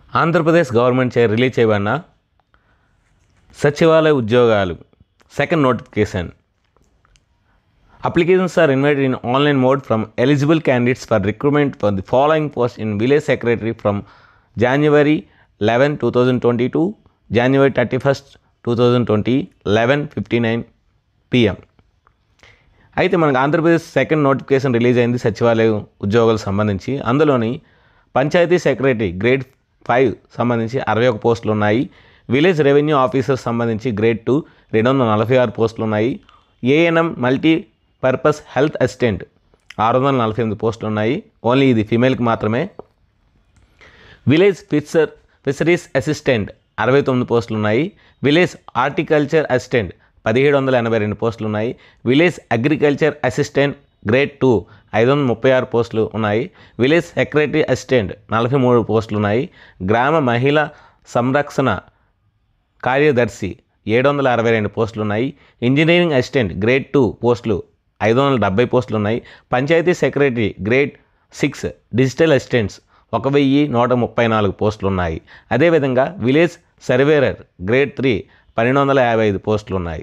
Andhra Pradesh government చే release చేయబడిన సచివాలయ ఉద్యోగాలు second notification Applications are invited in online mode from eligible candidates for recruitment for the following posts in village secretary from January 11, 2022, January 31st, 2020, 11:59 p.m. అయితే మనకు Andhra Pradesh second notification release అయింది సచివాలయం ఉద్యోగాలకు సంబంధించి అందులోని పంచాయతీ సెక్రటరీ గ్రేడ్ ఫైవ్ సంబంధించి అరవై ఒక పోస్టులు ఉన్నాయి విలేజ్ రెవెన్యూ ఆఫీసర్ సంబంధించి గ్రేడ్ టూ రెండు వందల నలభై ఆరు పోస్టులు ఉన్నాయి ANM multi purpose health assistant ఆరు వందల నలభై ఎనిమిది పోస్టులు ఉన్నాయి ఓన్లీ ఇది ఫీమేల్కి మాత్రమే విలేజ్ ఫిషర్ ఫిషరీస్ అసిస్టెంట్ అరవై తొమ్మిది పోస్టులు ఉన్నాయి విలేజ్ హార్టికల్చర్ అసిస్టెంట్ పదిహేడు వందల ఎనభై రెండు పోస్టులు ఉన్నాయి village agriculture assistant grade two ఐదు వందల ముప్పై ఆరు పోస్టులు ఉన్నాయి విలేజ్ సెక్రటరీ అసిస్టెంట్ నలభై మూడు పోస్టులు ఉన్నాయి గ్రామ మహిళా సంరక్షణ కార్యదర్శి ఏడు వందల అరవై రెండు పోస్టులు ఉన్నాయి ఇంజనీరింగ్ అసిస్టెంట్ గ్రేడ్ టూ పోస్టులు ఐదు వందల డెబ్బై పోస్టులు ఉన్నాయి panchayat secretary grade six digital assistants ఒక వెయ్యి నూట ముప్పై నాలుగు పోస్టులు ఉన్నాయి అదేవిధంగా విలేజ్ సర్వేరర్ గ్రేడ్ త్రీ పన్నెండు వందల యాభై ఐదు పోస్టులు ఉన్నాయి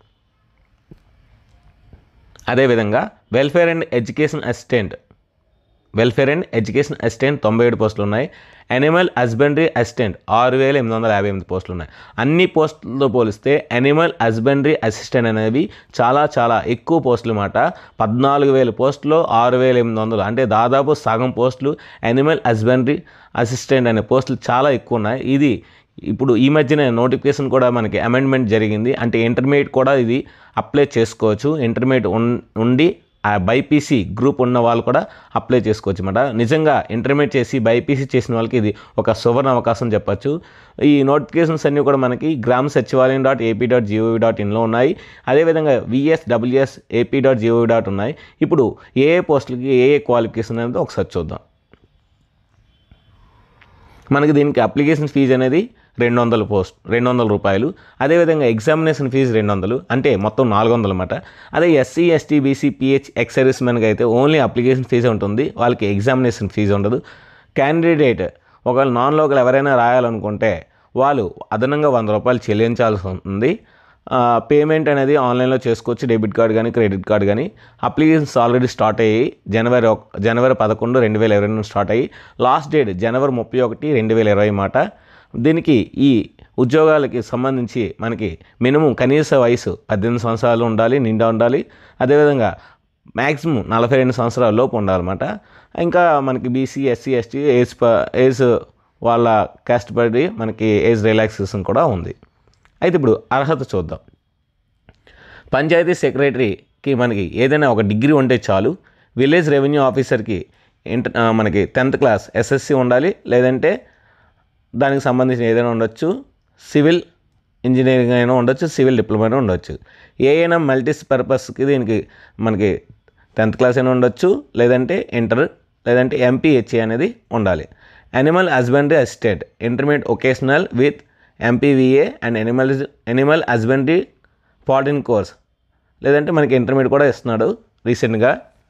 అదేవిధంగా welfare and education assistant welfare and education assistant తొంభై ఏడు పోస్టులు ఉన్నాయి అనిమల్ హస్బెండరీ అసిస్టెంట్ ఆరు వేల ఎనిమిది వందల యాభై ఎనిమిది పోస్టులు ఉన్నాయి అన్ని పోస్టులతో పోలిస్తే అనిమల్ హస్బెండరీ అసిస్టెంట్ అనేవి చాలా చాలా ఎక్కువ పోస్టులు అన్నమాట పద్నాలుగు వేల పోస్టులు ఆరు వేల ఎనిమిది వందలు అంటే దాదాపు సగం పోస్టులు అనిమల్ హస్బెండరీ అసిస్టెంట్ అనే పోస్టులు చాలా ఎక్కువ ఉన్నాయి ఇది ఇప్పుడు ఈ మధ్యన నోటిఫికేషన్ కూడా మనకి అమెండ్మెంట్ జరిగింది అంటే ఇంటర్మీడియట్ కూడా ఇది అప్లై చేసుకోవచ్చు ఇంటర్మీడియట్ ఉన్- ఉండి ఆ బైపీసీ గ్రూప్ ఉన్న వాళ్ళు కూడా అప్లై చేసుకోవచ్చు అనమాట నిజంగా ఇంటర్మీడియట్ చేసి బైపీసీ చేసిన వాళ్ళకి ఇది ఒక సువర్ణ అవకాశం చెప్పచ్చు ఈ నోటిఫికేషన్స్ అన్నీ కూడా మనకి Grama Sachivalayam dot AP dot GOV dot ఇన్లో ఉన్నాయి అదేవిధంగా VS WS AP dot GOV dot ఉన్నాయి ఇప్పుడు ఏ ఏ పోస్టులకి ఏ ఏ క్వాలిఫికేషన్ అనేది ఒకసారి చూద్దాం మనకి దీనికి అప్లికేషన్ ఫీజు అనేది రెండు వందల పోస్ట్ రెండు వందల రూపాయలు అదేవిధంగా ఎగ్జామినేషన్ ఫీజు రెండు వందలు అంటే మొత్తం నాలుగు వందలు అనమాట అదే SC ST BC PH ex service మెన్కి అయితే ఓన్లీ అప్లికేషన్ ఫీజే ఉంటుంది వాళ్ళకి ఎగ్జామినేషన్ ఫీజు ఉండదు క్యాండిడేట్ ఒకవేళ నాన్ లోకల్ ఎవరైనా రాయాలనుకుంటే వాళ్ళు అదనంగా వంద రూపాయలు చెల్లించాల్సి ఉంటుంది ఆ, పేమెంట్ అనేది ఆన్లైన్లో చేసుకోవచ్చు డెబిట్ కార్డ్ కానీ క్రెడిట్ కార్డ్ కానీ అప్లికేషన్స్ ఆల్రెడీ స్టార్ట్ అయ్యాయి జనవరి ఒక జనవరి పదకొండు రెండు వేల ఇరవై నుంచి స్టార్ట్ అయ్యి లాస్ట్ డేట్ జనవరి ముప్పై ఒకటి రెండు వేల ఇరవై మాట దీనికి ఈ ఉద్యోగాలకి సంబంధించి మనకి మినిమం కనీస వయసు పద్దెనిమిది సంవత్సరాలు ఉండాలి నిండా ఉండాలి అదేవిధంగా మ్యాక్సిమం నలభై రెండు సంవత్సరాల లోపు ఉండాలన్నమాట ఇంకా మనకి బీసీ ఎస్సీ ఎస్టీ ఏజ్ ప ఏజ్ వాళ్ళ క్యాస్ట్ బట్టి మనకి ఏజ్ రిలాక్సేషన్ కూడా ఉంది అయితే ఇప్పుడు అర్హత చూద్దాం పంచాయతీ సెక్రటరీకి మనకి ఏదైనా ఒక డిగ్రీ ఉంటే చాలు విలేజ్ రెవెన్యూ ఆఫీసర్కి ఇంటర్ ఆ, మనకి టెన్త్ క్లాస్ ఎస్ఎస్సి ఉండాలి లేదంటే దానికి సంబంధించిన ఏదైనా ఉండొచ్చు సివిల్ ఇంజనీరింగ్ అయినా ఉండొచ్చు సివిల్ డిప్లొమా అయినా ఉండొచ్చు ఏఎన్ఎం మల్టీస్ పర్పస్కి దీనికి మనకి టెన్త్ క్లాస్ అయినా ఉండొచ్చు లేదంటే ఇంటర్ లేదంటే ఎంపీహెచ్ఏ అనేది ఉండాలి animal husbandry assistant intermediate vocational with MPVA and animal animal husbandry fourteen course లేదంటే మనకి ఇంటర్మీడియట్ కూడా ఇస్తున్నాడు రీసెంట్గా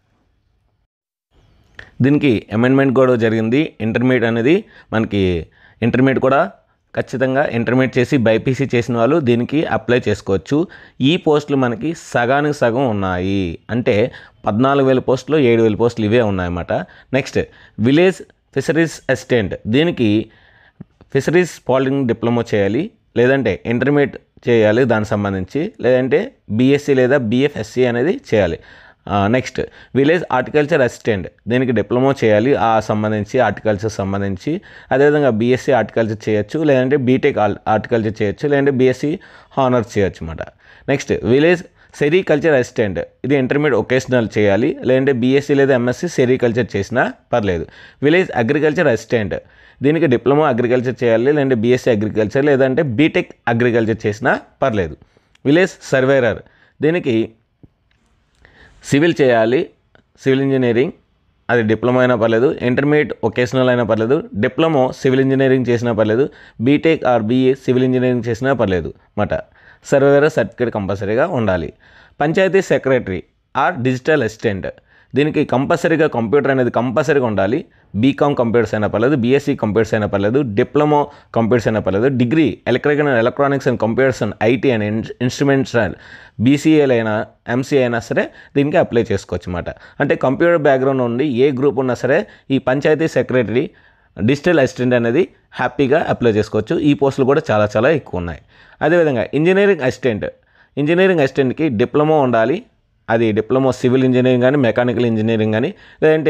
దీనికి అమెండ్మెంట్ కూడా జరిగింది ఇంటర్మీడియట్ అనేది మనకి ఇంటర్మీడియట్ కూడా ఖచ్చితంగా ఇంటర్మీడియట్ చేసి బైపీసీ చేసిన వాళ్ళు దీనికి అప్లై చేసుకోవచ్చు ఈ పోస్టులు మనకి సగానికి సగం ఉన్నాయి అంటే పద్నాలుగు వేల పోస్టులు ఏడు వేల పోస్టులు ఇవే ఉన్నాయన్నమాట నెక్స్ట్ విలేజ్ ఫిషరీస్ అసిస్టెంట్ దీనికి ఫిషరీస్ పాలిటింగ్ డిప్లొమా చేయాలి లేదంటే ఇంటర్మీడియట్ చేయాలి దానికి సంబంధించి లేదంటే బీఎస్సీ లేదా బీఎఫ్ఎస్సి అనేది చేయాలి నెక్స్ట్ విలేజ్ హార్టికల్చర్ అసిస్టెంట్ దీనికి డిప్లొమా చేయాలి ఆ సంబంధించి హార్టికల్చర్ సంబంధించి అదేవిధంగా బీఎస్సీ హార్టికల్చర్ చేయొచ్చు లేదంటే బీటెక్ హార్టికల్చర్ చేయొచ్చు లేదంటే బీఎస్సీ హానర్ చేయొచ్చు అనమాట నెక్స్ట్ విలేజ్ సెరికల్చర్ అసిస్టెంట్ ఇది ఇంటర్మీడియట్ ఒకేషనల్ చేయాలి లేదంటే బీఎస్సీ లేదా ఎంఎస్సీ సెరికల్చర్ చేసినా పర్లేదు విలేజ్ అగ్రికల్చర్ అసిస్టెంట్ దీనికి డిప్లొమా అగ్రికల్చర్ చేయాలి లేదంటే బీఎస్సీ అగ్రికల్చర్ లేదంటే బీటెక్ అగ్రికల్చర్ చేసినా పర్లేదు విలేజ్ సర్వేరర్ దీనికి సివిల్ చేయాలి సివిల్ ఇంజనీరింగ్ అది డిప్లొమా అయినా పర్లేదు ఇంటర్మీడియట్ ఒకేషనల్ అయినా పర్లేదు డిప్లొమో సివిల్ ఇంజనీరింగ్ చేసినా పర్లేదు BTech or BA civil engineering చేసినా పర్లేదు మాట సర్వేర్ సర్టిఫికేట్ కంపల్సరీగా ఉండాలి panchayat secretary or digital assistant దీనికి కంపల్సరీగా కంప్యూటర్ అనేది కంపల్సరీగా ఉండాలి బీకామ్ కంప్యూటర్స్ అయినా పర్లేదు బీఎస్సీ కంప్యూటర్స్ అయినా పర్లేదు డిప్లొమా కంప్యూటర్స్ అయినా పర్లేదు degree electrical and electronics and computers and IT and instruments and బీసీఏలు అయినా ఎంసీఏ అయినా సరే దీనికి అప్లై చేసుకోవచ్చు అనమాట అంటే కంప్యూటర్ బ్యాక్గ్రౌండ్ నుండి ఏ గ్రూప్ ఉన్నా సరే ఈ పంచాయతీ సెక్రటరీ డిజిటల్ అసిస్టెంట్ అనేది హ్యాపీగా అప్లై చేసుకోవచ్చు ఈ పోస్టులు కూడా చాలా చాలా ఎక్కువ ఉన్నాయి అదేవిధంగా ఇంజనీరింగ్ అసిస్టెంట్ ఇంజనీరింగ్ అసిస్టెంట్కి డిప్లొమా ఉండాలి అది డిప్లొమా సివిల్ ఇంజనీరింగ్ కానీ మెకానికల్ ఇంజనీరింగ్ కానీ లేదంటే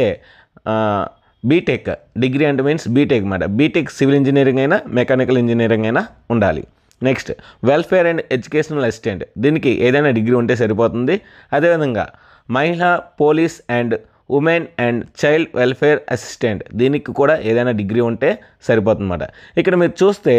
బీటెక్ డిగ్రీ అంటే మీన్స్ బీటెక్ అన్నమాట బీటెక్ సివిల్ ఇంజనీరింగ్ అయినా మెకానికల్ ఇంజనీరింగ్ అయినా ఉండాలి next welfare and educational assistant దీనికి ఏదైనా డిగ్రీ ఉంటే సరిపోతుంది అదేవిధంగా మహిళా police and women and child welfare assistant దీనికి కూడా ఏదైనా డిగ్రీ ఉంటే సరిపోతుందన్నమాట ఇక్కడ మీరు చూస్తే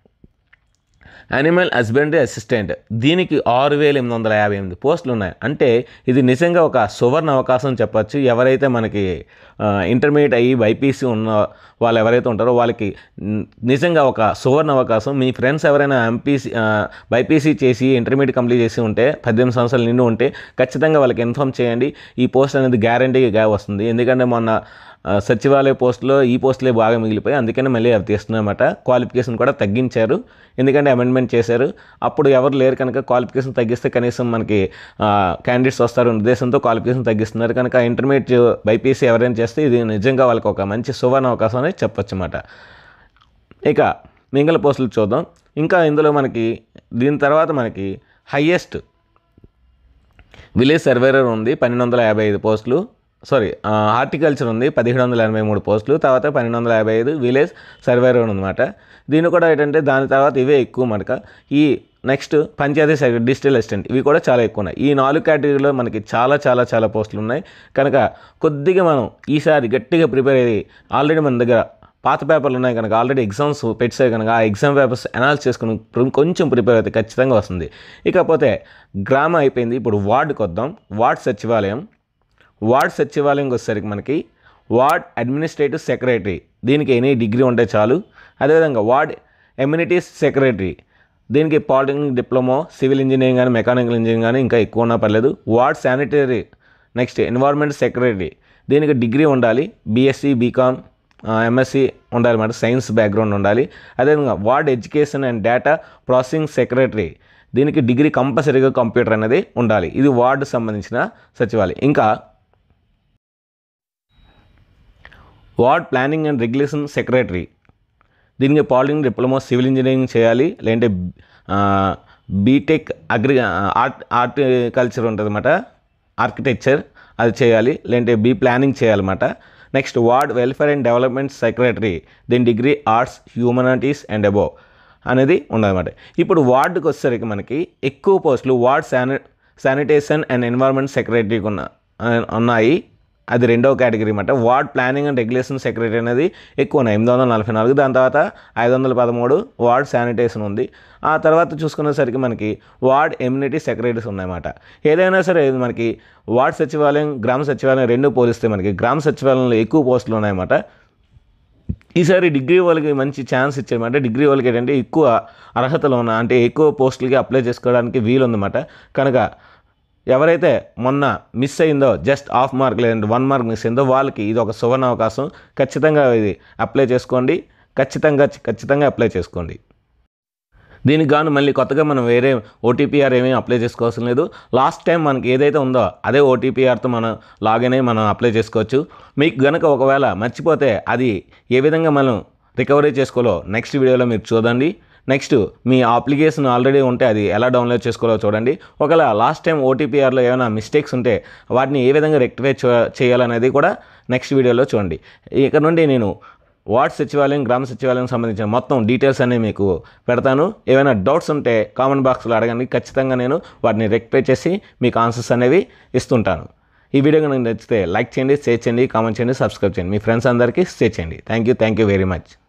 యానిమల్ హస్బెండరీ అసిస్టెంట్ దీనికి ఆరు వేల ఎనిమిది వందల యాభై ఎనిమిది పోస్టులు ఉన్నాయి అంటే ఇది నిజంగా ఒక సువర్ణ అవకాశం చెప్పచ్చు ఎవరైతే మనకి ఇంటర్మీడియట్ అయ్యి బైపీసీ ఉన్న వాళ్ళు ఎవరైతే ఉంటారో వాళ్ళకి న్- నిజంగా ఒక సువర్ణ అవకాశం మీ ఫ్రెండ్స్ ఎవరైనా ఎంపీసీ బైపీసీ చేసి ఇంటర్మీడియట్ కంప్లీట్ చేసి ఉంటే పద్దెనిమిది సంవత్సరాలు నిండి ఉంటే ఖచ్చితంగా వాళ్ళకి ఇన్ఫామ్ చేయండి ఈ పోస్ట్ అనేది గ్యారంటీగా వస్తుంది ఎందుకంటే మొన్న ఆ, సచివాలయ పోస్టులో ఈ పోస్టులే బాగా మిగిలిపోయి అందుకని మళ్ళీ అవి తీస్తున్నారన్నమాట క్వాలిఫికేషన్ కూడా తగ్గించారు ఎందుకంటే అమెండ్మెంట్ చేశారు అప్పుడు ఎవరు లేరు కనుక క్వాలిఫికేషన్ తగ్గిస్తే కనీసం మనకి క్యాండిడేట్స్ వస్తారు అనే ఉద్దేశంతో క్వాలిఫికేషన్ తగ్గిస్తున్నారు కనుక ఇంటర్మీడియట్ బైపీసీ ఎవరైనా చేస్తే ఇది నిజంగా వాళ్ళకి ఒక మంచి సువర్ణ అవకాశం అనేది చెప్పొచ్చు అన్నమాట ఇక మిగిలిన పోస్టులు చూద్దాం ఇంకా ఇందులో మనకి దీని తర్వాత మనకి హయ్యెస్ట్ విలేజ్ సర్వేరర్ ఉంది పన్నెండు వందల యాభై ఐదు పోస్టులు సారీ హార్టికల్చర్ ఉంది పదిహేడు వందల ఎనభై మూడు పోస్టులు తర్వాత పన్నెండు వందల యాభై ఐదు విలేజ్ సర్వేరర్ ఉందన్నమాట దీని కూడా ఏంటంటే దాని తర్వాత ఇవే ఎక్కువ మనక ఈ next panchayat secretary digital assistant ఇవి కూడా చాలా ఎక్కువ ఉన్నాయి ఈ నాలుగు కేటగిరీలో మనకి చాలా చాలా చాలా పోస్టులు ఉన్నాయి కనుక కొద్దిగా మనం ఈసారి గట్టిగా ప్రిపేర్ అయ్యి ఆల్రెడీ మన దగ్గర పాత పేపర్లు ఉన్నాయి కనుక ఆల్రెడీ ఎగ్జామ్స్ పెట్టాయి కనుక ఆ ఎగ్జామ్ పేపర్స్ అనాలిస్ చేసుకుని ప్ర- కొంచెం ప్రిపేర్ అయితే ఖచ్చితంగా వస్తుంది ఇకపోతే గ్రామ అయిపోయింది ఇప్పుడు వార్డుకి వద్దాం వార్డ్ సచివాలయం వార్డ్ సచివాలయంకి వచ్చేసరికి మనకి వార్డ్ అడ్మినిస్ట్రేటివ్ సెక్రటరీ దీనికి ఎనీ డిగ్రీ ఉంటే చాలు అదేవిధంగా వార్డ్ ఎమ్యూనిటీస్ సెక్రటరీ దీనికి పాలిటెక్నిక్ డిప్లొమా సివిల్ ఇంజనీరింగ్ కానీ మెకానికల్ ఇంజనీరింగ్ కానీ ఇంకా ఎక్కువ ఉన్నా పర్లేదు ward sanitary next environment secretary దీనికి డిగ్రీ ఉండాలి బీఎస్సీ బీకామ్ ఎంఎస్సి ఉండాలి అన్నమాట సైన్స్ బ్యాక్గ్రౌండ్ ఉండాలి అదేవిధంగా ward education and data processing secretary దీనికి డిగ్రీ కంపల్సరీగా కంప్యూటర్ అనేది ఉండాలి ఇది వార్డు సంబంధించిన సచివాలయం ఇంకా ward planning and regulation secretary దీనికి పాలిటింగ్ డిప్లొమా సివిల్ ఇంజనీరింగ్ చేయాలి లేదంటే బీటెక్ అగ్రి ఆర్ట్ ఆర్టికల్చర్ ఉంటుంది అనమాట ఆర్కిటెక్చర్ అది చేయాలి లేదంటే బీ ప్లానింగ్ చేయాలన్నమాట next ward welfare and development secretary దీని degree arts humanities and above అనేది ఉండదన్నమాట ఇప్పుడు వార్డుకి వచ్చేసరికి మనకి ఎక్కువ పోస్టులు వార్డ్ శాని శానిటేషన్ అండ్ ఎన్వైర్న్మెంట్ సెక్రటరీకి ఉన్న ఉన్నాయి అది రెండవ కేటగిరీ అనమాట ward planning and regulation secretary అనేది ఎక్కువ ఉన్నాయి ఎనిమిది వందల నలభై నాలుగు దాని తర్వాత ఐదు వందల పదమూడు వార్డ్ శానిటేషన్ ఉంది ఆ తర్వాత చూసుకునేసరికి మనకి వార్డ్ ఎమ్యూనిటీ సెక్రటరీస్ ఉన్నాయన్నమాట ఏదైనా సరే ఇది మనకి వార్డ్ సచివాలయం గ్రామ సచివాలయం రెండు పోలిస్తే మనకి గ్రామ సచివాలయంలో ఎక్కువ పోస్టులు ఉన్నాయన్నమాట ఈసారి డిగ్రీ వాళ్ళకి మంచి ఛాన్స్ ఇచ్చారన్నమాట డిగ్రీ వాళ్ళకి ఏంటంటే ఎక్కువ అర్హతలు ఉన్న అంటే ఎక్కువ పోస్టులకి అప్లై చేసుకోవడానికి వీలు ఉందన్నమాట కనుక ఎవరైతే మొన్న మిస్ అయిందో జస్ట్ హాఫ్ మార్క్ లేదంటే వన్ మార్క్ మిస్ అయిందో వాళ్ళకి ఇది ఒక సువర్ణ అవకాశం ఖచ్చితంగా ఇది అప్లై చేసుకోండి ఖచ్చితంగా ఖచ్చితంగా అప్లై చేసుకోండి దీనికి గాను మళ్ళీ కొత్తగా మనం వేరే ఓటీపీఆర్ ఏమీ అప్లై చేసుకోవాల్సిన లేదు లాస్ట్ టైం మనకి ఏదైతే ఉందో అదే ఓటీపీఆర్తో మనం లాగిన్ అయ్యి మనం అప్లై చేసుకోవచ్చు మీకు గనక ఒకవేళ మర్చిపోతే అది ఏ విధంగా మనం రికవరీ చేసుకోవాలో నెక్స్ట్ వీడియోలో మీరు చూడండి నెక్స్ట్ మీ అప్లికేషన్ ఆల్రెడీ ఉంటే అది ఎలా డౌన్లోడ్ చేసుకోవాలో చూడండి ఒకవేళ లాస్ట్ టైం ఓటీపీఆర్లో ఏమైనా మిస్టేక్స్ ఉంటే వాటిని ఏ విధంగా రెక్టిఫై చేయాలనేది కూడా నెక్స్ట్ వీడియోలో చూడండి ఇక్కడ నుండి నేను వార్డ్ సచివాలయం గ్రామ సచివాలయం సంబంధించిన మొత్తం డీటెయిల్స్ అనేవి మీకు పెడతాను ఏమైనా డౌట్స్ ఉంటే కామెంట్ బాక్స్లో అడగండి ఖచ్చితంగా నేను వాటిని రెక్టిఫై చేసి మీకు ఆన్సర్స్ అనేవి ఇస్తుంటాను ఈ వీడియో కనుక నచ్చితే లైక్ చేయండి షేర్ చేయండి కామెంట్ చేయండి సబ్స్క్రైబ్ చేయండి మీ ఫ్రెండ్స్ అందరికీ షేర్ చేయండి thank you thank you very much